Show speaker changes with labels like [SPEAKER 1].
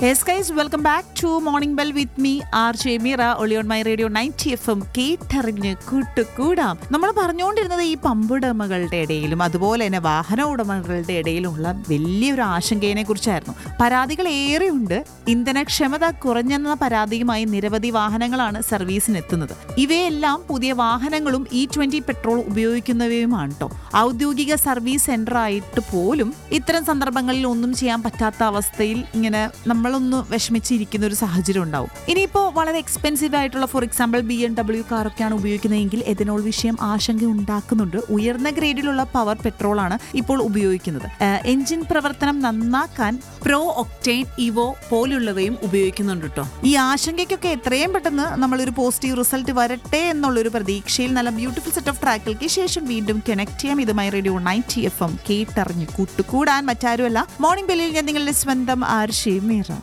[SPEAKER 1] yes guys welcome back to morning bell with me R ജെമീറ ഒളിയോൺ my radio ninety F M കേട്ടറിഞ്ഞ് കൂട്ടുകൂടാം നമ്മൾ പറഞ്ഞുകൊണ്ടിരുന്നത് ഈ പമ്പുടമകളുടെ ഇടയിലും അതുപോലെ തന്നെ വാഹന ഉടമകളുടെ ഇടയിലുള്ള വലിയൊരു ആശങ്കയെ കുറിച്ചായിരുന്നു പരാതികൾ ഏറെയുണ്ട് ഇന്ധനക്ഷമത കുറഞ്ഞെന്ന പരാതിയുമായി നിരവധി വാഹനങ്ങളാണ് സർവീസിന് എത്തുന്നത് ഇവയെല്ലാം പുതിയ വാഹനങ്ങളും ഇ ട്വന്റി പെട്രോൾ ഉപയോഗിക്കുന്നവയുമാണ് കേട്ടോ ഔദ്യോഗിക സർവീസ് സെന്റർ ആയിട്ട് പോലും ഇത്തരം സന്ദർഭങ്ങളിൽ ഒന്നും ചെയ്യാൻ പറ്റാത്ത അവസ്ഥയിൽ ഇങ്ങനെ നമ്മളൊന്ന് വിഷമിച്ചിരിക്കുന്ന ഒരു സാഹചര്യം ഉണ്ടാവും ഇനിയിപ്പോ വളരെ എക്സ്പെൻസീവ് ആയിട്ടുള്ള for example B M W കാറൊക്കെയാണ് ഉപയോഗിക്കുന്നതെങ്കിൽ എഥനോൾ വിഷയം ആശങ്ക ഉണ്ടാക്കുന്നുണ്ട് ഉയർന്ന ഗ്രേഡിലുള്ള പവർ പെട്രോൾ ആണ് ഇപ്പോൾ ഉപയോഗിക്കുന്നത് എഞ്ചിൻ പ്രവർത്തനം നന്നാക്കാൻ പ്രോ ഒക്ടൈൻ ഇവോ പോലുള്ളവയും ഉപയോഗിക്കുന്നുണ്ട് കേട്ടോ ഈ ആശങ്കയ്ക്കൊക്കെ എത്രയും പെട്ടെന്ന് നമ്മളൊരു പോസിറ്റീവ് റിസൾട്ട് വരട്ടെ എന്നുള്ളൊരു പ്രതീക്ഷയിൽ നല്ല ബ്യൂട്ടിഫുൾ സെറ്റ് ഓഫ് ട്രാക്കുകൾക്ക് ശേഷം വീണ്ടും കണക്ട് ചെയ്യാം ഇതുമായി റേഡിയോ നയൻറ്റി എഫ് എം കേട്ടറിഞ്ഞ് കൂട്ടുകൂടാൻ മറ്റാരുമല്ല മോർണിംഗ് ബെല്ലിൽ ഞാൻ നിങ്ങളുടെ സ്വന്തം ആർഷി മീറ